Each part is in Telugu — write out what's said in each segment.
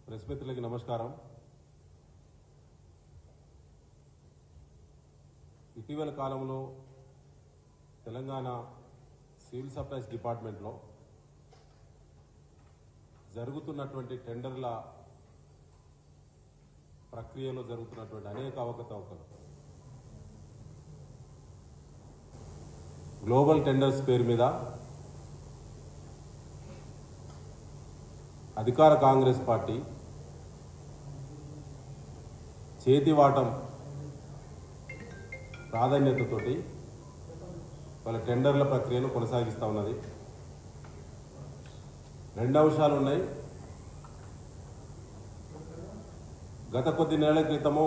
ప్రెస్ మిత్రులకి నమస్కారం ఇటీవల కాలంలో తెలంగాణ సివిల్ సప్లైస్ డిపార్ట్మెంట్లో జరుగుతున్నటువంటి టెండర్ల ప్రక్రియలో జరుగుతున్నటువంటి అనేక అవకతవకలు గ్లోబల్ టెండర్స్ పేరు మీద అధికార కాంగ్రెస్ పార్టీ చేతివాటం ప్రాధాన్యతతోటి వాళ్ళ టెండర్ల ప్రక్రియను కొనసాగిస్తూ ఉన్నది రెండు అంశాలు ఉన్నాయి గత కొద్ది నెలల క్రితము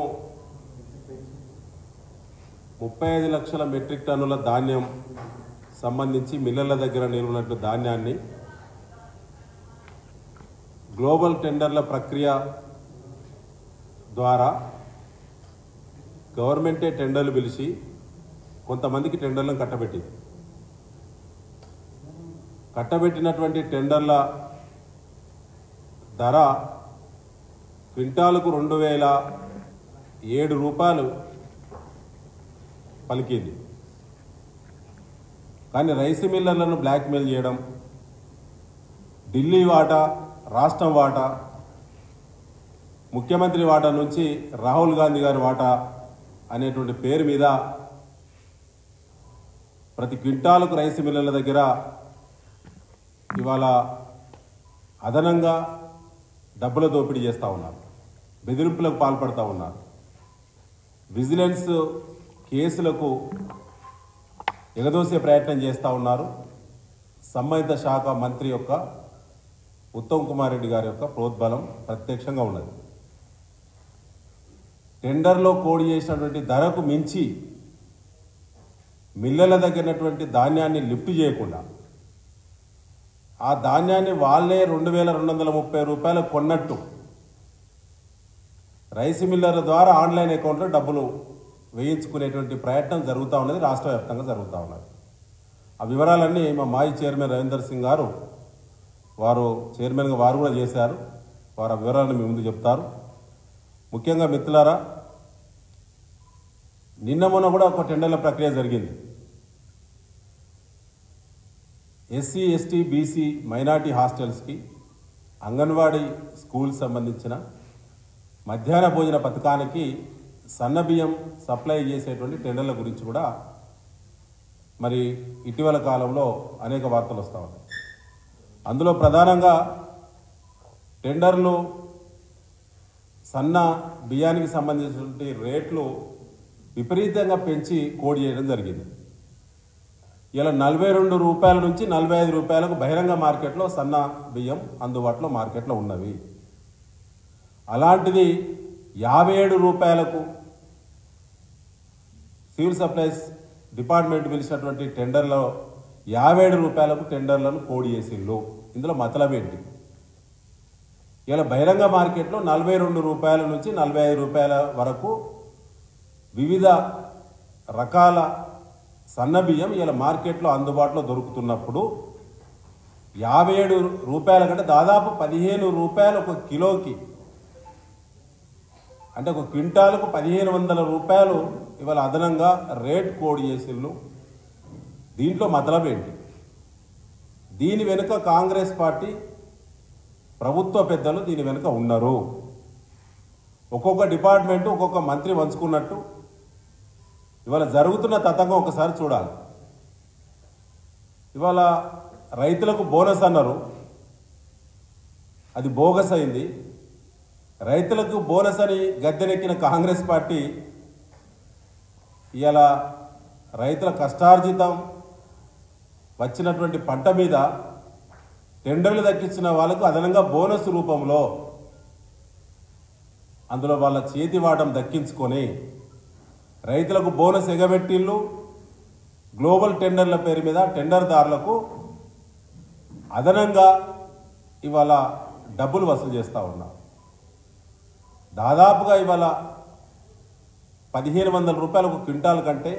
ముప్పై ఐదు లక్షల మెట్రిక్ టన్నుల ధాన్యం సంబంధించి మిల్లర్ల దగ్గర నిలువనట్లు ధాన్యాన్ని గ్లోబల్ టెండర్ల ప్రక్రియ ద్వారా గవర్నమెంటే టెండర్లు పిలిచి కొంతమందికి టెండర్లను కట్టబెట్టింది కట్టబెట్టినటువంటి టెండర్ల ధర క్వింటాలకు రెండు వేల ఏడు రూపాయలు పలికింది కానీ రైస్ మిల్లర్లను బ్లాక్మెయిల్ చేయడం ఢిల్లీ వాటా రాష్ట్రం వాటా ముఖ్యమంత్రి వాటా నుంచి రాహుల్ గాంధీ గారి వాటా అనేటువంటి పేరు మీద ప్రతి క్వింటాలకు రైస్ మిల్లర్ల దగ్గర ఇవాళ అదనంగా డబ్బుల దోపిడీ చేస్తూ ఉన్నారు బెదిరింపులకు పాల్పడుతూ ఉన్నారు విజిలెన్స్ కేసులకు ఎగదోసే ప్రయత్నం చేస్తూ ఉన్నారు సంబంధిత శాఖ మంత్రి యొక్క ఉత్తమ్ కుమార్ రెడ్డి గారి యొక్క ప్రోద్బలం ప్రత్యక్షంగా ఉన్నది టెండర్లో కోడి చేసినటువంటి ధరకు మించి మిల్లల దగ్గరటువంటి ధాన్యాన్ని లిఫ్ట్ చేయకుండా ఆ ధాన్యాన్ని వాళ్ళే రెండు వేల రెండు వందల ముప్పై రూపాయలు కొన్నట్టు రైస్ మిల్లర్ల ద్వారా ఆన్లైన్ అకౌంట్లో డబ్బులు వేయించుకునేటువంటి ప్రయత్నం జరుగుతూ ఉన్నది రాష్ట్ర వ్యాప్తంగా జరుగుతూ ఉన్నది ఆ వివరాలన్నీ మా మాజీ చైర్మన్ రవీందర్ సింగ్ గారు వారు చైర్మన్గా వారు కూడా చేశారు వారు ఆ వివరాలను మీ ముందు చెప్తారు ముఖ్యంగా మిత్రులారా నిన్న మొన్న కూడా ఒక టెండర్ల ప్రక్రియ జరిగింది ఎస్సీ ఎస్టీ బీసీ మైనార్టీ హాస్టల్స్కి అంగన్వాడీ స్కూల్ సంబంధించిన మధ్యాహ్న భోజన పథకానికి సన్నబియ్యం సప్లై చేసేటువంటి టెండర్ల గురించి కూడా మరి ఇటీవల కాలంలో అనేక వార్తలు వస్తూ ఉన్నాయి అందులో ప్రధానంగా టెండర్లు సన్న బియ్యానికి సంబంధించినటువంటి రేట్లు విపరీతంగా పెంచి కోడ్ చేయడం జరిగింది ఇలా నలభై రెండు రూపాయల నుంచి నలభై ఐదు రూపాయలకు బహిరంగ మార్కెట్లో సన్న బియ్యం అందుబాటులో మార్కెట్లో ఉన్నవి అలాంటిది యాభై ఏడు రూపాయలకు సివిల్ సప్లైస్ డిపార్ట్మెంట్ పిలిచినటువంటి టెండర్లో యాభై ఏడు రూపాయలకు టెండర్లను కోడి చేసిండ్రు ఇందులో మతలం ఏంటి ఇలా బహిరంగ మార్కెట్లో నలభై రెండు రూపాయల నుంచి నలభై ఐదు రూపాయల వరకు వివిధ రకాల సన్నబియ్యం ఇలా మార్కెట్లో అందుబాటులో దొరుకుతున్నప్పుడు యాభై ఏడు రూపాయల కంటే దాదాపు పదిహేను రూపాయలు ఒక కిలోకి అంటే ఒక క్వింటాలకు పదిహేను వందల రూపాయలు ఇవాళ అదనంగా రేట్ కోడ్ చేసిళ్ళు దీంట్లో మతలబ్ ఏంటి దీని వెనుక కాంగ్రెస్ పార్టీ ప్రభుత్వ పెద్దలు దీని వెనుక ఉన్నారు ఒక్కొక్క డిపార్ట్మెంటు ఒక్కొక్క మంత్రి వంచుకున్నట్టు ఇవాళ జరుగుతున్న తతంగం ఒకసారి చూడాలి ఇవాళ రైతులకు బోనస్ అన్నారు అది బోగస్ అయింది రైతులకు బోనస్ అని గద్దెనెక్కిన కాంగ్రెస్ పార్టీ ఇవాళ రైతుల కష్టార్జితం వచ్చినటువంటి పంట మీద టెండర్లు దక్కించిన వాళ్ళకు అదనంగా బోనస్ రూపంలో అందులో వాళ్ళ చేతి వాటం దక్కించుకొని రైతులకు బోనస్ ఎగబెట్టిళ్ళు గ్లోబల్ టెండర్ల పేరు మీద టెండర్దారులకు అదనంగా ఇవాళ డబ్బులు వసూలు చేస్తూ ఉన్నారు దాదాపుగా ఇవాళ పదిహేను వందల రూపాయలు ఒక క్వింటాల్ కంటే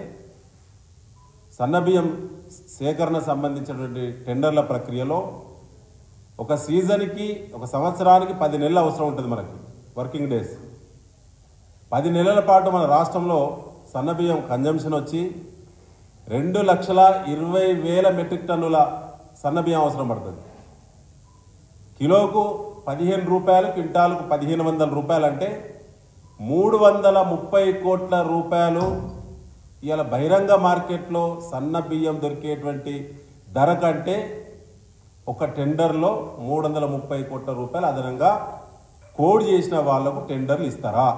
సన్నబియ్యం సేకరణ సంబంధించినటువంటి టెండర్ల ప్రక్రియలో ఒక సీజన్కి ఒక సంవత్సరానికి పది నెలలు అవసరం ఉంటుంది మనకి వర్కింగ్ డేస్ పది నెలల పాటు మన రాష్ట్రంలో సన్నబియ్యం కన్జంప్షన్ వచ్చి రెండు లక్షల ఇరవై వేల మెట్రిక్ టన్నుల సన్నబియ్యం అవసరం పడుతుంది కిలోకు పదిహేను రూపాయలు క్వింటాలకు పదిహేను వందల రూపాయలు అంటే మూడు వందల ముప్పై కోట్ల రూపాయలు ఇవాళ బహిరంగ మార్కెట్లో సన్న బియ్యం దొరికేటువంటి ధర కంటే ఒక టెండర్లో మూడు వందల ముప్పై కోట్ల రూపాయలు అదనంగా కోడ్ చేసిన వాళ్లకు టెండర్లు ఇస్తారా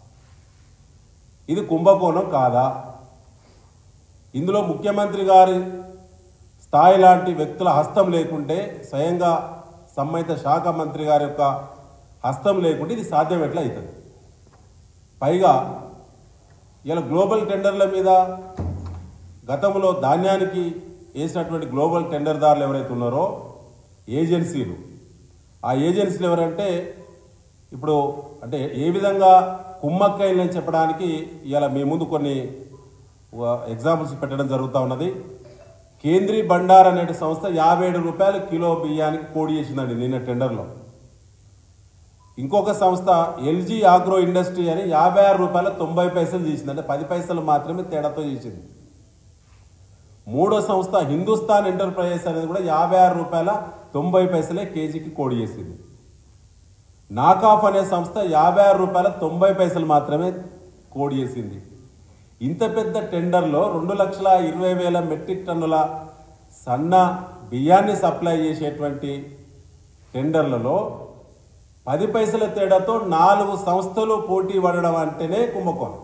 ఇది కుంభకోణం కాదా ఇందులో ముఖ్యమంత్రి గారి స్థాయి లాంటి వ్యక్తుల హస్తం లేకుంటే స్వయంగా సంబంధిత శాఖ మంత్రి గారి యొక్క హస్తం లేకుంటే ఇది సాధ్యం ఎట్లా అవుతుంది పైగా ఇలా గ్లోబల్ టెండర్ల మీద గతంలో ధాన్యానికి వేసినటువంటి గ్లోబల్ టెండర్దారులు ఎవరైతే ఉన్నారో ఏజెన్సీలు ఆ ఏజెన్సీలు ఎవరంటే ఇప్పుడు అంటే ఏ విధంగా కుమ్మక్కైలని చెప్పడానికి ఇవాళ మీ ముందు కొన్ని ఎగ్జాంపుల్స్ పెట్టడం జరుగుతూ ఉన్నది కేంద్రీయ బండార్ అనే సంస్థ యాభై ఏడు రూపాయలు కిలో బియ్యానికి కోడి చేసిందండి నిన్న టెండర్లో ఇంకొక సంస్థ ఎల్జీ ఆగ్రో ఇండస్ట్రీ అని యాభై ఆరు రూపాయల తొంభై పైసలు చేసింది అంటే పది పైసలు మాత్రమే తేడాతో చేసింది మూడో సంస్థ హిందుస్థాన్ ఎంటర్ప్రైజెస్ అనేది కూడా యాభై ఆరు రూపాయల తొంభై పైసలే కేజీకి కోడి చేసింది నాకాఫ్ అనే సంస్థ యాభై ఆరు రూపాయల తొంభై పైసలు మాత్రమే కోడి చేసింది ఇంత పెద్ద టెండర్లో రెండు లక్షల ఇరవై వేల మెట్రిక్ టన్నుల సన్న బియ్యాన్ని సప్లై చేసేటువంటి టెండర్లలో పది పైసల తేడాతో నాలుగు సంస్థలు పోటీ పడడం అంటేనే కుంభకోణం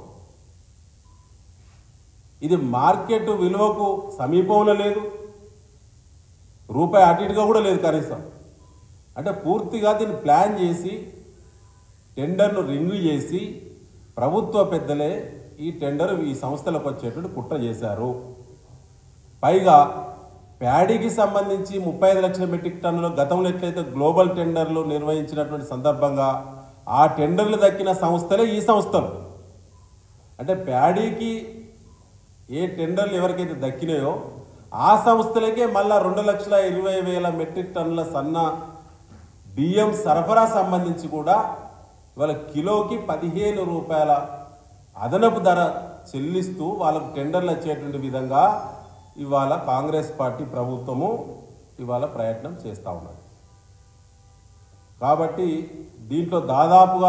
ఇది మార్కెట్ విలువకు సమీపంలో లేదు రూపాయి అటు ఇటుగా కూడా లేదు కనీసం అంటే పూర్తిగా దీన్ని ప్లాన్ చేసి టెండర్ను రిన్యూ చేసి ప్రభుత్వ పెద్దలే ఈ టెండర్ ఈ సంస్థలకు వచ్చేటువంటి కుట్ర చేశారు పైగా ప్యాడీకి సంబంధించి ముప్పై ఐదు లక్షల మెట్రిక్ టన్నులు గతంలో ఎట్లయితే గ్లోబల్ టెండర్లు నిర్వహించినటువంటి సందర్భంగా ఆ టెండర్లు దక్కిన సంస్థలే ఈ సంస్థలు అంటే ప్యాడీకి ఏ టెండర్లు ఎవరికైతే దక్కినాయో ఆ సంస్థలకే మళ్ళా రెండు లక్షల ఇరవై వేల మెట్రిక్ టన్నుల సన్న బియ్యం సరఫరా సంబంధించి కూడా ఇవాళ కిలోకి పదిహేను రూపాయల అదనపు ధర చెల్లిస్తూ వాళ్ళకు టెండర్లు వచ్చేటువంటి విధంగా ఇవాళ కాంగ్రెస్ పార్టీ ప్రభుత్వము ఇవాళ ప్రయత్నం చేస్తూ ఉన్నది కాబట్టి దీంట్లో దాదాపుగా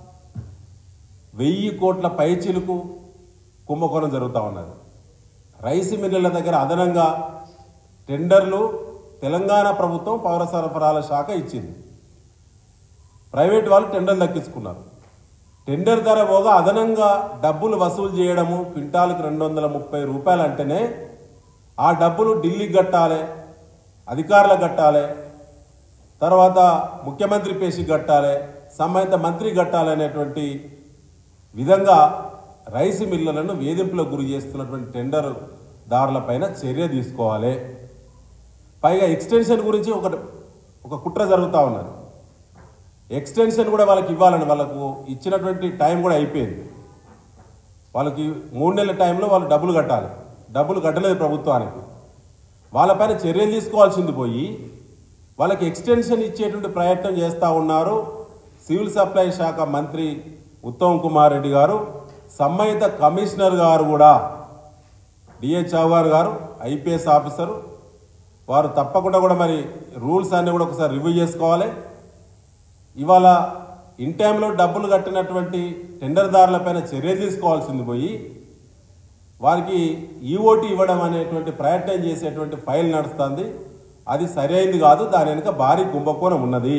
వెయ్యి కోట్ల పైచిలుకు కుంభకోణం జరుగుతూ ఉన్నది రైస్ మిల్లుల దగ్గర అదనంగా టెండర్లు తెలంగాణ ప్రభుత్వం పౌర సరఫరాల శాఖ ఇచ్చింది ప్రైవేట్ వాళ్ళు టెండర్లు దక్కించుకున్నారు టెండర్ ధర పోగా అదనంగా డబ్బులు వసూలు చేయడము క్వింటాల్కి రెండు వందల ముప్పై రూపాయలు అంటేనే ఆ డబ్బులు ఢిల్లీకి కట్టాలి అధికారులకు కట్టాలి తర్వాత ముఖ్యమంత్రి పేషికి కట్టాలి సంబంధిత మంత్రి కట్టాలి అనేటువంటి విధంగా రైస్ మిల్లులను వేధింపులకు గురి చేస్తున్నటువంటి టెండర్ దారులపైన చర్య తీసుకోవాలి పైగా ఎక్స్టెన్షన్ గురించి ఒక ఒక కుట్ర జరుగుతూ ఉన్నది ఎక్స్టెన్షన్ కూడా వాళ్ళకి ఇవ్వాలని వాళ్ళకు ఇచ్చినటువంటి టైం కూడా అయిపోయింది వాళ్ళకి మూడు నెలల టైంలో వాళ్ళు డబ్బులు కట్టాలి డబ్బులు కట్టలేదు ప్రభుత్వానికి వాళ్ళపైన చర్యలు తీసుకోవాల్సింది పోయి వాళ్ళకి ఎక్స్టెన్షన్ ఇచ్చేటువంటి ప్రయత్నం చేస్తూ ఉన్నారు సివిల్ సప్లై శాఖ మంత్రి ఉత్తమ్ కుమార్ రెడ్డి గారు సంబంధిత కమిషనర్ గారు కూడా డిఏ చౌహాన్ గారు ఐపీఎస్ ఆఫీసరు వారు తప్పకుండా కూడా మరి రూల్స్ అన్నీ కూడా ఒకసారి రివ్యూ చేసుకోవాలి ఇవాళ ఇన్ టైంలో డబ్బులు కట్టినటువంటి టెండర్దారులపైన చర్యలు తీసుకోవాల్సింది పోయి వారికి ఈఓటీ ఇవ్వడం అనేటువంటి ప్రయత్నం చేసేటువంటి ఫైల్ నడుస్తుంది అది సరైంది కాదు దాని వెనుక భారీ కుంభకోణం ఉన్నది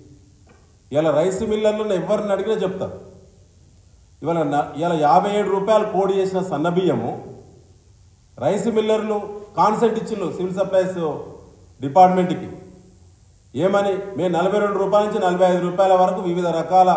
ఇలా రైస్ మిల్లర్లను ఎవరిని అడిగినా చెప్తారు ఇవాళ న- ఇవాళ యాభై ఏడు రూపాయలు కోడి చేసిన సన్నబియ్యము రైస్ మిల్లర్లు కాన్సెంట్ ఇచ్చిండ్రు సివిల్ సప్లైస్ డిపార్ట్మెంట్కి ఏమని మేము నలభై రెండు రూపాయల నుంచి నలభై ఐదు రూపాయల వరకు వివిధ రకాల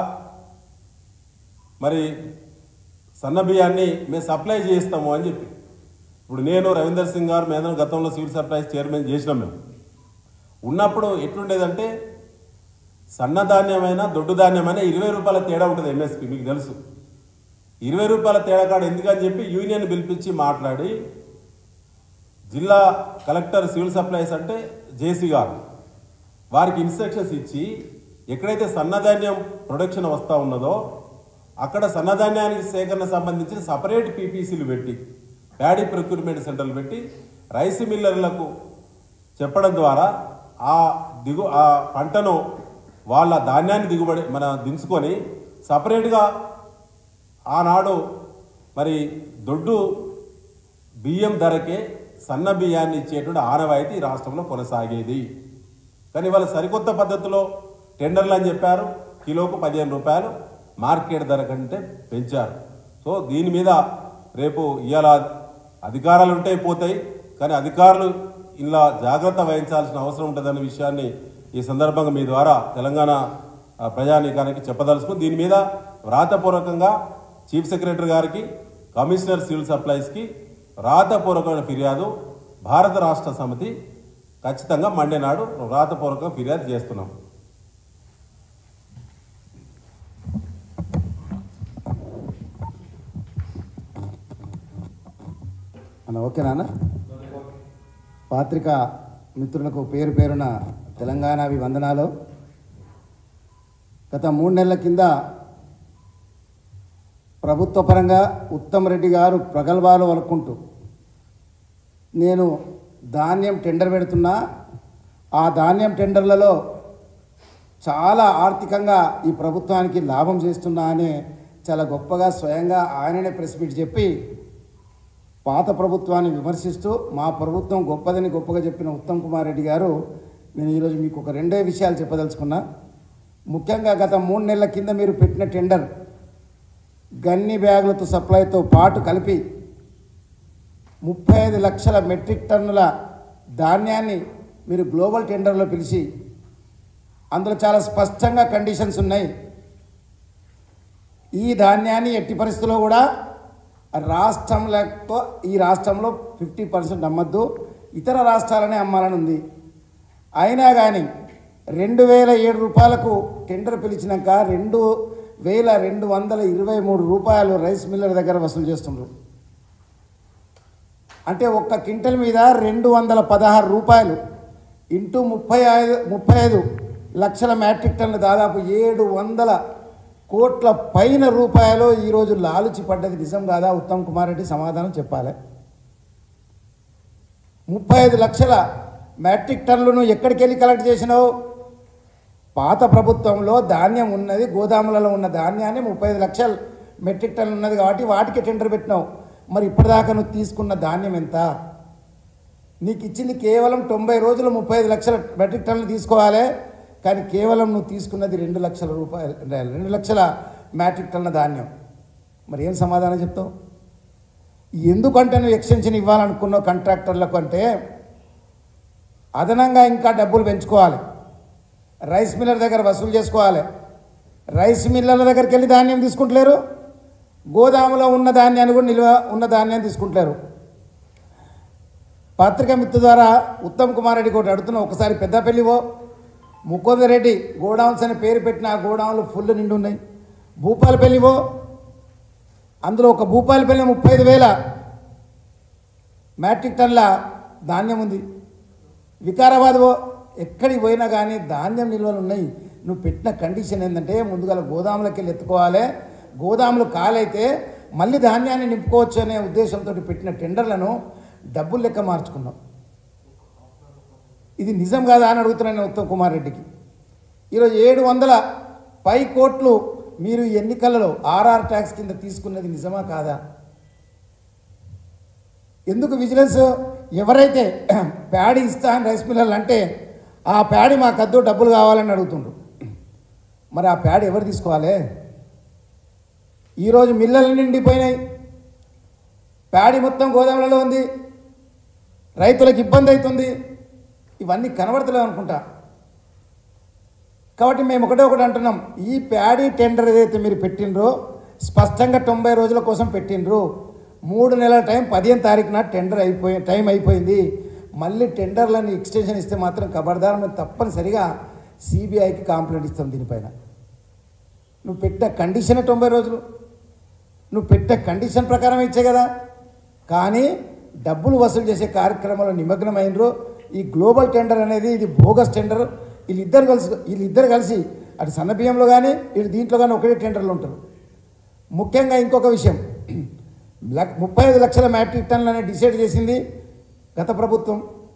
మరి సన్న బియ్యాన్ని మేము సప్లై చేస్తాము అని చెప్పి ఇప్పుడు నేను రవీందర్ సింగ్ గారు మేందరం గతంలో సివిల్ సప్లైస్ చైర్మన్ చేసినాం మేము ఉన్నప్పుడు ఎట్లుండేదంటే సన్న ధాన్యమైనా దొడ్డు ధాన్యమైనా ఇరవై రూపాయల తేడా ఉంటుంది ఎంఎస్పి మీకు తెలుసు ఇరవై రూపాయల తేడా కాడ ఎందుకని చెప్పి యూనియన్ పిలిపించి మాట్లాడి జిల్లా కలెక్టర్ సివిల్ సప్లైస్ అంటే జేసీ గారు వారికి ఇన్స్ట్రక్షన్స్ ఇచ్చి ఎక్కడైతే సన్నధాన్యం ప్రొడక్షన్ వస్తూ ఉన్నదో అక్కడ సన్నధాన్యానికి సేకరణ సంబంధించిన సపరేట్ పీపీసీలు పెట్టి ప్యాడీ ప్రొక్యూర్మెంట్ సెంటర్లు పెట్టి రైస్ మిల్లర్లకు చెప్పడం ద్వారా ఆ దిగు ఆ పంటను వాళ్ళ ధాన్యాన్ని దిగుబడి మన దించుకొని సపరేట్గా ఆనాడు మరి దొడ్డు బియ్యం ధరకే సన్న బియ్యాన్ని ఇచ్చేటువంటి ఆనవాయితీ ఈ రాష్ట్రంలో కొనసాగేది కానీ వాళ్ళ సరికొత్త పద్ధతిలో టెండర్లు అని చెప్పారు కిలోకు పదిహేను రూపాయలు మార్కెట్ ధర కంటే పెంచారు సో దీని మీద రేపు ఇవాళ అధికారాలు ఉంటే పోతాయి కానీ అధికారులు ఇలా జాగ్రత్త వహించాల్సిన అవసరం ఉంటుందన్న విషయాన్ని ఈ సందర్భంగా మీ ద్వారా తెలంగాణ ఆ, ప్రజానీకానికి చెప్పదలుచుకుని దీని మీద వ్రాతపూర్వకంగా చీఫ్ సెక్రటరీ గారికి కమిషనర్ సివిల్ సప్లైస్కి వ్రాతపూర్వకమైన ఫిర్యాదు భారత రాష్ట్ర సమితి ఖచ్చితంగా మండే నాడు వ్రాతపూర్వకంగా ఫిర్యాదు చేస్తున్నాం అన్న ఓకేనా పాత్రిక మిత్రులకు పేరు పేరున తెలంగాణ వందనాలు గత మూడు నెలల కింద ప్రభుత్వ పరంగా ఉత్తమ్ రెడ్డి గారు ప్రగల్భాలు వలుకుంటూ నేను ధాన్యం టెండర్ పెడుతున్నా ఆ ధాన్యం టెండర్లలో చాలా ఆర్థికంగా ఈ ప్రభుత్వానికి లాభం చేస్తున్నా అని చాలా గొప్పగా స్వయంగా ఆయననే ప్రెస్ మీట్ చెప్పి పాత ప్రభుత్వాన్ని విమర్శిస్తూ మా ప్రభుత్వం గొప్పదని గొప్పగా చెప్పిన ఉత్తమ్ కుమార్ రెడ్డి గారు నేను ఈరోజు మీకు ఒక రెండే విషయాలు చెప్పదలుచుకున్నా ముఖ్యంగా గత మూడు నెలల కింద మీరు పెట్టిన టెండర్ గన్ని బ్యాగులతో సప్లైతో పాటు కలిపి ముప్పై ఐదు లక్షల మెట్రిక్ టన్నుల ధాన్యాన్ని మీరు గ్లోబల్ టెండర్లో పిలిచి అందులో చాలా స్పష్టంగా కండిషన్స్ ఉన్నాయి ఈ ధాన్యాన్ని ఎట్టి పరిస్థితుల్లో కూడా రాష్ట్రంలో ఈ రాష్ట్రంలో ఫిఫ్టీ పర్సెంట్ అమ్మద్దు ఇతర రాష్ట్రాలనే అమ్మాలని ఉంది అయినా కానీ రెండు వేల ఏడు రూపాయలకు టెండర్ పిలిచినాక రెండు వేల రెండు వందల ఇరవై మూడు రూపాయలు రైస్ మిల్లర్ దగ్గర వసూలు చేస్తున్నారు అంటే ఒక్క క్వింటల్ మీద రెండు వందల పదహారు రూపాయలు ఇంటూ ముప్పై ఐదు ముప్పై ఐదు లక్షల మ్యాట్రిక్ టన్ను దాదాపు ఏడు వందల కోట్ల పైన రూపాయలు ఈరోజు లాలుచి పడ్డది నిజం కాదా ఉత్తమ్ కుమార్ రెడ్డి సమాధానం చెప్పాలి ముప్పై ఐదు లక్షల మ్యాట్రిక్ టన్నులను ఎక్కడికి వెళ్ళి కలెక్ట్ చేసినావు పాత ప్రభుత్వంలో ధాన్యం ఉన్నది గోదాములలో ఉన్న ధాన్యాన్ని ముప్పై ఐదు లక్షల మెట్రిక్ టన్నులు ఉన్నది కాబట్టి వాటికి టెండర్ పెట్టినావు మరి ఇప్పటిదాకా నువ్వు తీసుకున్న ధాన్యం ఎంత నీకు ఇచ్చింది కేవలం తొంభై రోజులు ముప్పై ఐదు లక్షల మెట్రిక్ టన్నులు తీసుకోవాలి కానీ కేవలం నువ్వు తీసుకున్నది రెండు లక్షల రూపాయలు రెండు లక్షల మ్యాట్రిక్ టన్నుల ధాన్యం మరి ఏం సమాధానం చెప్తావు ఎందుకంటే నువ్వు ఎక్స్టెన్షన్ ఇవ్వాలనుకున్నావు కాంట్రాక్టర్లకు అంటే అదనంగా ఇంకా డబ్బులు పెంచుకోవాలి రైస్ మిల్లర్ దగ్గర వసూలు చేసుకోవాలి రైస్ మిల్లర్ల దగ్గరికి వెళ్ళి ధాన్యం తీసుకుంటలేరు గోదాములో ఉన్న ధాన్యాన్ని కూడా నిల్వ ఉన్న ధాన్యాన్ని తీసుకుంటలేరు పత్రిక మిత్రు ద్వారా ఉత్తమ్ కుమార్ రెడ్డి కూడా అడుగుతున్నా ఒకసారి పెద్దపల్లివో ముకుందరెడ్డి గోడౌన్స్ అని పేరు పెట్టిన ఆ గోడౌన్లు ఫుల్ నిండి ఉన్నాయి భూపాలపల్లివో అందులో ఒక భూపాలపల్లి ముప్పై ఐదు వేల మ్యాట్రిక్ టన్ల ధాన్యం ఉంది వికారాబాద్ పో ఎక్కడికి పోయినా కానీ ధాన్యం నిల్వలు ఉన్నాయి నువ్వు పెట్టిన కండిషన్ ఏంటంటే ముందుగా గోదాములకి వెళ్ళి ఎత్తుకోవాలి గోదాములు కాలైతే మళ్ళీ ధాన్యాన్ని నింపుకోవచ్చు అనే ఉద్దేశంతో పెట్టిన టెండర్లను డబ్బులు లెక్క మార్చుకున్నాం ఇది నిజం కాదా అని అడుగుతున్నాను నేను ఉత్తమ్ కుమార్ రెడ్డికి ఈరోజు ఏడు వందల పై కోట్లు మీరు ఈ ఎన్నికలలో ఆర్ఆర్ ట్యాక్స్ కింద తీసుకున్నది నిజమా కాదా ఎందుకు విజిలెన్స్ ఎవరైతే ప్యాడీ ఇస్తా అని రైస్ మిల్లర్లు అంటే ఆ ప్యాడీ మా కద్దు డబ్బులు కావాలని అడుగుతుండ్రు మరి ఆ ప్యాడ్ ఎవరు తీసుకోవాలి ఈరోజు మిల్లలు నిండిపోయినాయి ప్యాడీ మొత్తం గోదాములలో ఉంది రైతులకు ఇబ్బంది అవుతుంది ఇవన్నీ కనబడతలేవు అనుకుంటా కాబట్టి మేము ఒకటే ఒకటి అంటున్నాం ఈ ప్యాడీ టెండర్ ఏదైతే మీరు పెట్టినరో స్పష్టంగా తొంభై రోజుల కోసం పెట్టినరు మూడు నెలల టైం పదిహేను తారీఖున టెండర్ అయిపోయి టైం అయిపోయింది మళ్ళీ టెండర్లను ఎక్స్టెన్షన్ ఇస్తే మాత్రం ఖబర్దార్ మేము తప్పనిసరిగా సిబిఐకి కాంప్లైంట్ ఇస్తాం దీనిపైన నువ్వు పెట్టే కండిషన్ తొంభై రోజులు నువ్వు పెట్టే కండిషన్ ప్రకారం ఇచ్చే కదా కానీ డబ్బులు వసూలు చేసే కార్యక్రమంలో నిమగ్నమైనరు ఈ గ్లోబల్ టెండర్ అనేది ఇది బోగస్ టెండర్ వీళ్ళిద్దరు కలిసి వీళ్ళిద్దరు కలిసి అటు సన్న బియ్యంలో కానీ ఇటు దీంట్లో కానీ ఒకటే టెండర్లు ఉంటారు ముఖ్యంగా ఇంకొక విషయం లక్- ముప్పై ఐదు లక్షల మ్యాట్రిక్ టన్నులని డిసైడ్ చేసింది గత ప్రభుత్వం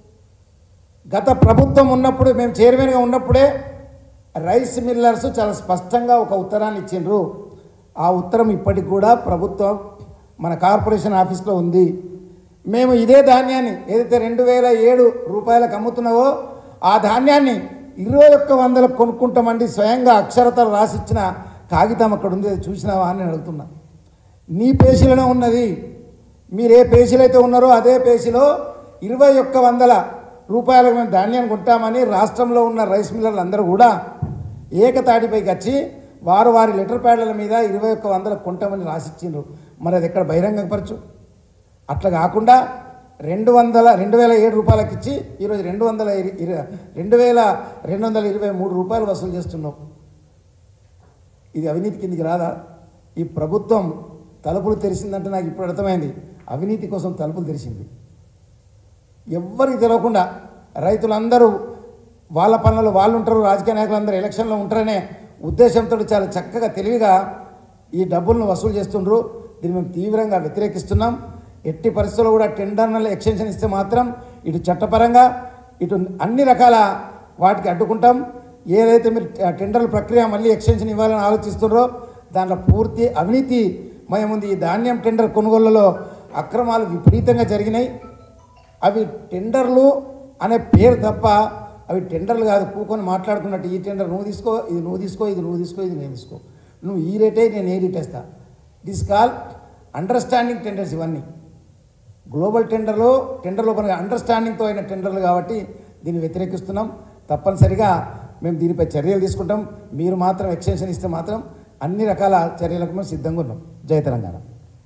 గత ప్రభుత్వం ఉన్నప్పుడు మేము చైర్మన్గా ఉన్నప్పుడే రైస్ మిల్లర్స్ చాలా స్పష్టంగా ఒక ఉత్తరాన్ని ఇచ్చిండ్రు ఆ ఉత్తరం ఇప్పటికి కూడా ప్రభుత్వం మన కార్పొరేషన్ ఆఫీస్లో ఉంది మేము ఇదే ధాన్యాన్ని ఏదైతే రెండు వేల ఏడు రూపాయలకు అమ్ముతున్నావో ఆ ధాన్యాన్ని ఇరవై ఒక్క వందలకు కొనుక్కుంటామండి స్వయంగా అక్షరతలు రాసిచ్చిన కాగితం అక్కడ ఉంది అది చూసినావా అని నేను అడుగుతున్నా నీ పేజీలోనే ఉన్నది మీరు ఏ పేజీలో అయితే ఉన్నారో అదే పేజీలో ఇరవై ఒక్క వందల రూపాయలకు మేము ధాన్యాన్ని కొంటామని రాష్ట్రంలో ఉన్న రైస్ మిల్లర్లు అందరూ కూడా ఏకతాటిపైకి వచ్చి వారు వారి లెటర్ ప్యాడ్ల మీద ఇరవై ఒక్క వందలకు కొంటామని రాసిచ్చిండ్రు మరి అది ఎక్కడ బహిరంగపరచు అట్లా కాకుండా రెండు వందల రెండు వేల ఏడు రూపాయలకి ఇచ్చి ఈరోజు రెండు వందల ఇర- ఇర- రెండు వేల రెండు వందల ఇరవై మూడు రూపాయలు వసూలు చేస్తున్నావు ఇది అవినీతి కిందికి రాదా ఈ ప్రభుత్వం తలుపులు తెరిచిందంటే నాకు ఇప్పుడు అర్థమైంది అవినీతి కోసం తలుపులు తెరిచింది ఎవ్వరికి తెలియకుండా రైతులందరూ వాళ్ళ పనులు వాళ్ళు ఉంటారు రాజకీయ నాయకులందరూ ఎలక్షన్లో ఉంటారనే ఉద్దేశంతో చాలా చక్కగా తెలివిగా ఈ డబ్బులను వసూలు చేస్తుండ్రు దీన్ని మేము తీవ్రంగా వ్యతిరేకిస్తున్నాం ఎట్టి పరిస్థితుల్లో కూడా టెండర్ల ఎక్స్టెన్షన్ ఇస్తే మాత్రం ఇటు చట్టపరంగా ఇటు అన్ని రకాల వాటికి అడ్డుకుంటాం ఏదైతే మీరు టెండర్ల ప్రక్రియ మళ్ళీ ఎక్స్టెన్షన్ ఇవ్వాలని ఆలోచిస్తున్నారో దాంట్లో పూర్తి అవినీతి మయముంది ఈ ధాన్యం టెండర్ కొనుగోళ్లలో అక్రమాలు విపరీతంగా జరిగినాయి అవి టెండర్లు అనే పేరు తప్ప అవి టెండర్లు కాదు కూకొని మాట్లాడుకున్నట్టు ఈ టెండర్ నువ్వు తీసుకో ఇది నువ్వు తీసుకో ఇది నువ్వు తీసుకో ఇది నేను తీసుకో నువ్వు ఈ రేటే నేను ఏ రేట్ వేస్తా దిస్ కాల్ అండర్స్టాండింగ్ టెండర్స్ ఇవన్నీ గ్లోబల్ టెండర్లో టెండర్లో పని అండర్స్టాండింగ్తో అయిన టెండర్లు కాబట్టి దీన్ని వ్యతిరేకిస్తున్నాం తప్పనిసరిగా మేము దీనిపై చర్యలు తీసుకుంటాం మీరు మాత్రం ఎక్స్టెన్షన్ ఇస్తే మాత్రం అన్ని రకాల చర్యలకు మేము సిద్ధంగా ఉన్నాం జయ తెలంగాణ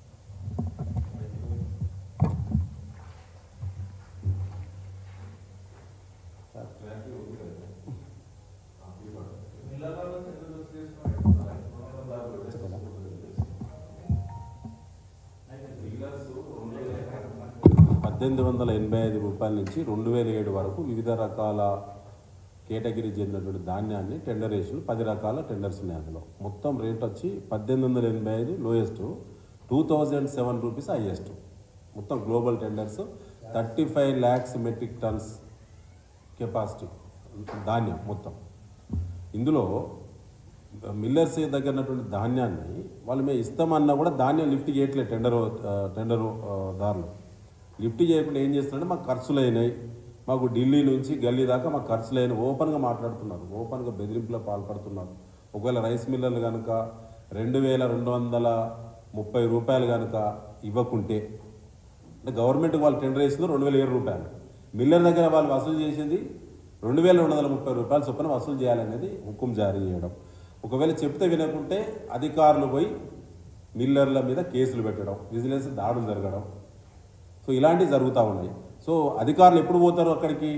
పద్దెనిమిది వందల ఎనభై ఐదు రూపాయల నుంచి రెండు వేల ఏడు వరకు వివిధ రకాల కేటగిరీ చెందినటువంటి ధాన్యాన్ని టెండర్ వేసిన పది రకాల టెండర్స్ ఉన్నాయి అందులో మొత్తం రేట్ వచ్చి పద్దెనిమిది వందల ఎనభై ఐదు lowest two thousand seven rupees highest మొత్తం global tenders thirty five lakhs metric tons capacity ధాన్యం మొత్తం ఇందులో మిల్లర్స్ దగ్గర ఉన్నటువంటి ధాన్యాన్ని వాళ్ళు మేము ఇస్తామన్నా కూడా ధాన్యం లిఫ్ట్ చేయట్లేదు టెండర్ టెండర్ దారులు లిఫ్ట్ చేయకుండా ఏం చేస్తున్నారంటే మాకు ఖర్చులు అయినాయి మాకు ఢిల్లీ నుంచి గల్లీ దాకా మాకు ఖర్చులు అయినాయి ఓపెన్గా మాట్లాడుతున్నారు ఓపెన్గా బెదిరింపులో పాల్పడుతున్నారు ఒకవేళ రైస్ మిల్లర్లు కనుక రెండు వేల రెండు వందల ముప్పై రూపాయలు కనుక ఇవ్వకుంటే అంటే గవర్నమెంట్కి వాళ్ళు టెండర్ వేసింది రెండు వేల ఏడు రూపాయలు మిల్లర్ దగ్గర వాళ్ళు వసూలు చేసింది రెండు వేల రెండు వందల ముప్పై రూపాయలు చొప్పున వసూలు చేయాలనేది హుకుం జారీ చేయడం ఒకవేళ చెప్తే వినకుంటే అధికారులు పోయి మిల్లర్ల మీద కేసులు పెట్టడం విజిలెన్స్ దాడులు జరగడం సో ఇలాంటివి జరుగుతూ ఉన్నాయి సో అధికారులు ఎప్పుడు పోతారు అక్కడికి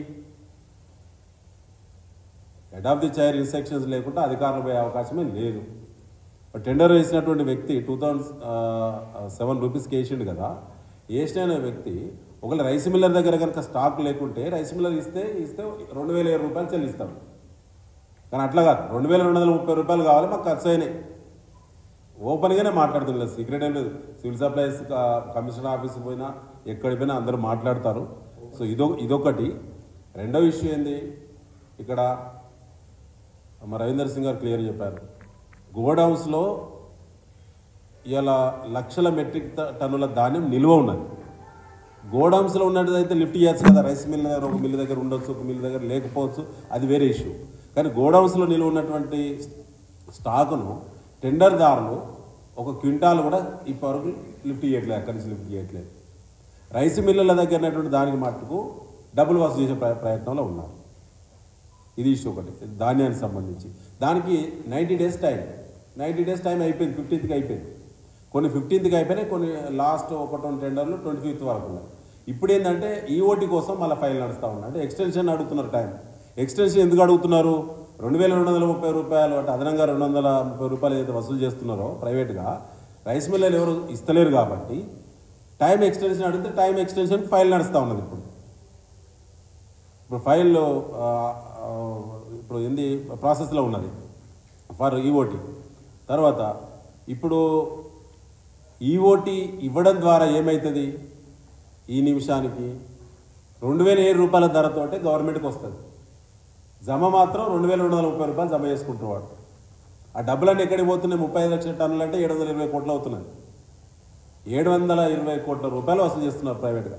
head of the chair instructions లేకుండా అధికారులు పోయే అవకాశమే లేదు టెండర్ వేసినటువంటి వ్యక్తి టూ థౌజండ్ సెవెన్ రూపీస్కి వేసిండు కదా వేసిన వ్యక్తి ఒకవేళ రైస్ మిల్లర్ దగ్గర కనుక స్టాక్ లేకుంటే రైస్ మిల్లర్ ఇస్తే ఇస్తే రెండు వేల ఏడు రూపాయలు చెల్లిస్తాం కానీ అట్లా కాదు రెండు వేల రెండు వందల ముప్పై రూపాయలు కావాలి మాకు ఖర్చు అయినాయి ఓపెన్గానే మాట్లాడుతుంది సీక్రెట్ ఏం లేదు సివిల్ సప్లైస్ క- కమిషనర్ ఆఫీస్కి పోయినా ఎక్కడికి పోయినా అందరూ మాట్లాడతారు సో ఇదో ఇదొకటి రెండో విషయం ఏంది ఇక్కడ మా రవీందర్ సింగ్ గారు క్లియర్ చెప్పారు గోడౌన్స్లో ఇలా లక్షల మెట్రిక్ ట- టన్నుల ధాన్యం నిల్వ ఉన్నది గోడౌన్స్లో ఉన్నది అయితే లిఫ్ట్ చేయొచ్చు కదా రైస్ మిల్ దగ్గర ఒక మిల్ దగ్గర ఉండొచ్చు ఒక మిల్ దగ్గర లేకపోవచ్చు అది వేరే ఇష్యూ కానీ గోడౌన్స్లో నిల్వ ఉన్నటువంటి స్టాకును టెండర్దారులు ఒక క్వింటాల్ కూడా ఇప్పటివరకు లిఫ్ట్ చేయట్లేదు అక్కడి నుంచి లిఫ్ట్ చేయట్లేదు రైస్ మిల్లుల దగ్గర ఉన్నటువంటి దానికి మట్టుకు డబ్బులు వసూలు చేసే ప్ర- ప్రయత్నంలో ఉన్నారు ఇది ఇష్యూ ఒకటి ధాన్యానికి సంబంధించి దానికి ninety days time ninety days time అయిపోయింది ఫిఫ్టీన్త్కి అయిపోయింది కొన్ని ఫిఫ్టీన్త్కి అయిపోయినాయి కొన్ని లాస్ట్ ఒక రెండు టెండర్లు ట్వంటీ ఫిఫ్త్ వరకు ఉన్నాయి ఇప్పుడు ఏంటంటే ఈఓటీ కోసం మళ్ళీ ఫైల్ నడుస్తూ ఉన్నాయి అంటే ఎక్స్టెన్షన్ అడుగుతున్నారు టైం ఎక్స్టెన్షన్ ఎందుకు అడుగుతున్నారు రెండు వేల రెండు వందల ముప్పై రూపాయలు అంటే అదనంగా రెండు వందల ముప్పై రూపాయలు ఏదైతే వసూలు చేస్తున్నారో ప్రైవేట్గా రైస్ మిల్లర్లు ఎవరు ఇస్తలేరు కాబట్టి టైం ఎక్స్టెన్షన్ అడిగితే టైం ఎక్స్టెన్షన్ ఫైల్ నడుస్తూ ఉన్నది ఇప్పుడు ఇప్పుడు ఫైల్ ఆ, ఆ, ఇప్పుడు ఏంది ప్రాసెస్లో ఉన్నది ఫర్ ఈఓటీ తర్వాత ఇప్పుడు ఈఓటీ ఇవ్వడం ద్వారా ఏమవుతుంది ఈ నిమిషానికి రెండు వేల ఏడు రూపాయల ధరతోటే గవర్నమెంట్కి వస్తుంది జమ మాత్రం రెండు వేల రెండు వందల ముప్పై రూపాయలు జమ చేసుకుంటున్నాడు ఆ డబ్బులన్నీ ఎక్కడికి పోతున్నాయి ముప్పై ఐదు లక్షల టన్నులు అంటే ఏడు వందల ఇరవై కోట్లు అవుతున్నాయి ఏడు వందల ఇరవై కోట్ల రూపాయలు వసూలు చేస్తున్నారు ప్రైవేట్గా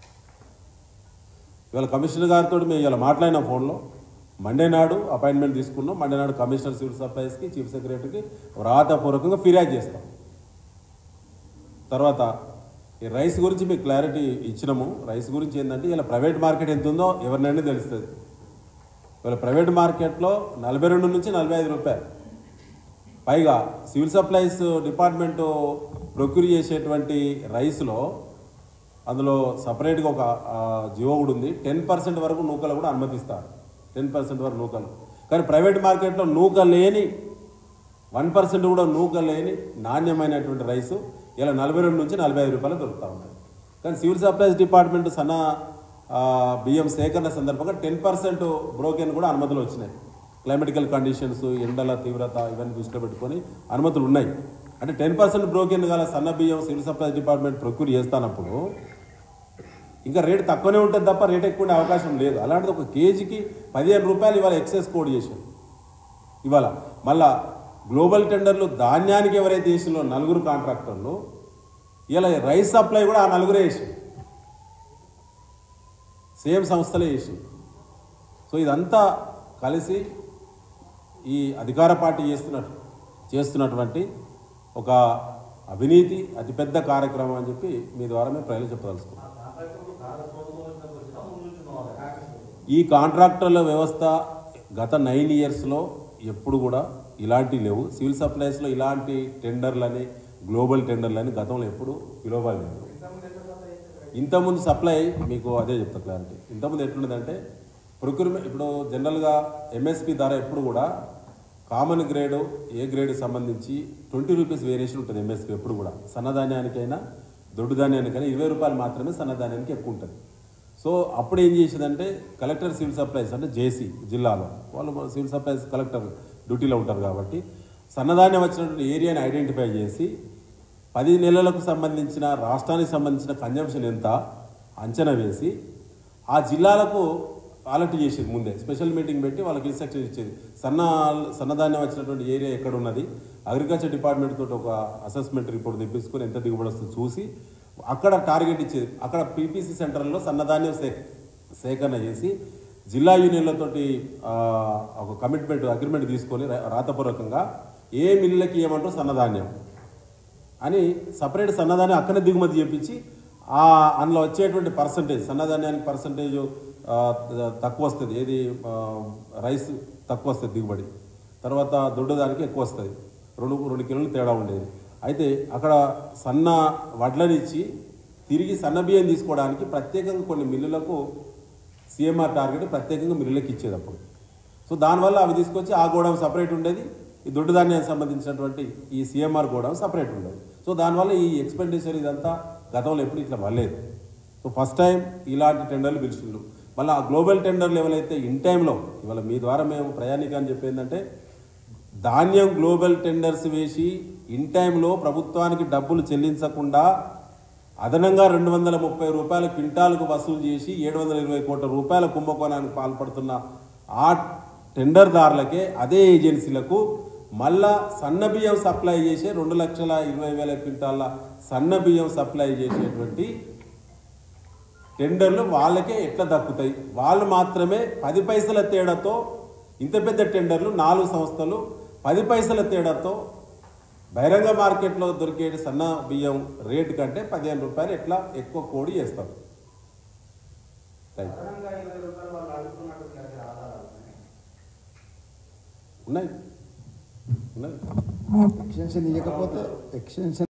ఇవాళ కమిషనర్ గారితో మేము ఇవాళ మాట్లాడినాం ఫోన్లో మండే నాడు అపాయింట్మెంట్ తీసుకున్నాం మండే నాడు కమిషనర్ సివిల్ సప్లైస్కి చీఫ్ సెక్రటరీకి వ్రాతపూర్వకంగా ఫిర్యాదు చేస్తాం తర్వాత ఈ రైస్ గురించి మీకు క్లారిటీ ఇచ్చినాము రైస్ గురించి ఏంటంటే ఇలా ప్రైవేట్ మార్కెట్ ఎంత ఉందో ఎవరినైనా తెలుస్తుంది ఇవాళ ప్రైవేట్ మార్కెట్లో నలభై రెండు నుంచి నలభై ఐదు రూపాయలు పైగా సివిల్ సప్లైస్ డిపార్ట్మెంటు ప్రొక్యూర్ చేసేటువంటి రైస్లో అందులో సపరేట్గా ఒక ఆ, జియో కూడా ఉంది టెన్ పర్సెంట్ వరకు నూకలు కూడా అనుమతిస్తారు టెన్ పర్సెంట్ వరకు నూకలు కానీ ప్రైవేట్ మార్కెట్లో నూక లేని వన్ పర్సెంట్ కూడా నూక లేని నాణ్యమైనటువంటి రైసు ఇలా నలభై రెండు నుంచి నలభై ఐదు రూపాయలు దొరుకుతూ ఉన్నాయి కానీ సివిల్ సప్లైస్ డిపార్ట్మెంట్ సన్న ఆ, బియ్యం సేకరణ సందర్భంగా టెన్ పర్సెంట్ బ్రోకెన్ కూడా అనుమతులు వచ్చినాయి క్లైమేటికల్ కండిషన్స్ ఎండల తీవ్రత ఇవన్నీ దృష్టిలో పెట్టుకొని అనుమతులు ఉన్నాయి అంటే టెన్ పర్సెంట్ బ్రోకెన్ గల సన్న బియ్యం సివిల్ సప్లైస్ డిపార్ట్మెంట్ ప్రొక్యూర్ చేస్తానప్పుడు ఇంకా రేటు తక్కువనే ఉంటుంది తప్ప రేట్ ఎక్కువ ఉండే అవకాశం లేదు అలాంటిది ఒక కేజీకి పదిహేను రూపాయలు ఇవాళ ఎక్సైజ్ కోడ్ చేశారు ఇవాళ మళ్ళా గ్లోబల్ టెండర్లు ధాన్యానికి ఎవరైతే చేసిందో నలుగురు కాంట్రాక్టర్లు ఇలా రైస్ సప్లై కూడా ఆ నలుగురే చేసి సేమ్ సంస్థలే చేసి సో ఇదంతా కలిసి ఈ అధికార పార్టీ చేస్తున్నట్టు చేస్తున్నటువంటి ఒక అవినీతి అతిపెద్ద కార్యక్రమం అని చెప్పి మీ ద్వారా మేము ప్రజలు చెప్పదలుచుకున్నాం ఈ కాంట్రాక్టర్ల వ్యవస్థ గత నైన్ ఇయర్స్లో ఎప్పుడు కూడా ఇలాంటివి లేవు సివిల్ సప్లైస్లో ఇలాంటి టెండర్లని గ్లోబల్ టెండర్లని గతంలో ఎప్పుడు పిలవలేదు ఇంతకుముందు సప్లై మీకు అదే చెప్తా క్లారిటీ ఇంతకుముందు ఎట్లుండదంటే ప్రొక్యూర్మెంట్ ఇప్పుడు జనరల్గా ఎంఎస్పి ధర ఎప్పుడు కూడా కామన్ గ్రేడ్ ఏ గ్రేడ్ సంబంధించి ట్వంటీ రూపీస్ వేరియేషన్ ఉంటుంది ఎంఎస్పి ఎప్పుడు కూడా సన్నధాన్యానికైనా దొడ్డు ధాన్యానికైనా ఇరవై రూపాయలు మాత్రమే సన్నధాన్యానికి ఎక్కువ ఉంటుంది సో అప్పుడు ఏం చేసేదంటే కలెక్టర్ సివిల్ సప్లైస్ అంటే జేసీ జిల్లాలో వాళ్ళు మన సివిల్ సప్లైస్ కలెక్టర్ డ్యూటీలో ఉంటారు కాబట్టి సన్నధాన్యం వచ్చినటువంటి ఏరియాని ఐడెంటిఫై చేసి పది నెలలకు సంబంధించిన రాష్ట్రానికి సంబంధించిన కన్జంప్షన్ ఎంత అంచనా వేసి ఆ జిల్లాలకు అలర్ట్ చేసేది ముందే స్పెషల్ మీటింగ్ పెట్టి వాళ్ళకి ఇన్స్ట్రక్షన్ ఇచ్చేది సన్న సన్నధాన్యం వచ్చినటువంటి ఏరియా ఎక్కడ ఉన్నది అగ్రికల్చర్ డిపార్ట్మెంట్ తోటి ఒక అసెస్మెంట్ రిపోర్ట్ తెప్పించుకొని ఎంత దిగుబడి వస్తుందో చూసి అక్కడ టార్గెట్ ఇచ్చేది అక్కడ పీపీసీ సెంటర్లో సన్నధాన్యం సే సేకరణ చేసి జిల్లా యూనియన్లతోటి ఆ, ఒక కమిట్మెంట్ అగ్రిమెంట్ తీసుకొని రా- రాతపూర్వకంగా ఏ మిల్లులకి ఏమంటారు సన్నధాన్యం అని సపరేట్ సన్నధాన్యం అక్కడే దిగుమతి చేపించి ఆ అందులో వచ్చేటువంటి పర్సంటేజ్ సన్నధాన్యానికి పర్సంటేజ్ తక్కువ వస్తుంది ఏది ఆ, రైస్ తక్కువ వస్తుంది దిగుబడి తర్వాత దొడ్డు దానికి ఎక్కువ వస్తుంది రెండు రెండు కిలోలు తేడా ఉండేది అయితే అక్కడ సన్న వడ్లని ఇచ్చి తిరిగి సన్న బియ్యం తీసుకోవడానికి ప్రత్యేకంగా కొన్ని మిల్లులకు సీఎంఆర్ టార్గెట్ ప్రత్యేకంగా మిల్లులకు ఇచ్చేది అప్పుడు సో దానివల్ల అవి తీసుకొచ్చి ఆ గోడౌన్ సపరేట్ ఉండేది ఈ దొడ్డు ధాన్యానికి సంబంధించినటువంటి ఈ సీఎంఆర్ గోడౌన్ సపరేట్ ఉండేది సో దానివల్ల ఈ ఎక్స్పెండిచర్ ఇదంతా గతంలో ఎప్పుడు ఇట్లా వల్లేదు సో ఫస్ట్ టైం ఇలాంటి టెండర్లు పిలిచిండ్రు మళ్ళీ ఆ గ్లోబల్ టెండర్లు ఎవరైతే ఇన్ టైంలో ఇవాళ మీ ద్వారా మేము ప్రయాణికాన్ని చెప్పేందంటే ధాన్యం గ్లోబల్ టెండర్స్ వేసి ఇన్ టైంలో ప్రభుత్వానికి డబ్బులు చెల్లించకుండా అదనంగా రెండు వందల ముప్పై రూపాయల క్వింటాలకు వసూలు చేసి ఏడు వందల ఇరవై కోట్ల రూపాయల కుంభకోణానికి పాల్పడుతున్న ఆ టెండర్దారులకే అదే ఏజెన్సీలకు మళ్ళా సన్న బియ్యం సప్లై చేసే రెండు లక్షల ఇరవై వేల క్వింటాల సన్న బియ్యం సప్లై చేసేటువంటి టెండర్లు వాళ్ళకే ఎట్లా దక్కుతాయి వాళ్ళు మాత్రమే పది పైసల తేడాతో ఇంత పెద్ద టెండర్లు నాలుగు సంస్థలు పది పైసల తేడాతో బహిరంగ మార్కెట్లో దొరికే సన్న బియ్యం రేటు కంటే పదిహేను రూపాయలు ఎట్లా ఎక్కువ కోడి చేస్తారు థ్యాంక్ యూ. అదనంగా ఇరవై రూపాయలు వాళ్ళు అడుగుతున్నట్టు కలిగే ఆధారాలు ఉన్నాయి. ఉన్నాయి ఉన్నాయి ఎక్స్టెన్షన్ ఇవ్వకపోతే ఎక్స్టెన్షన్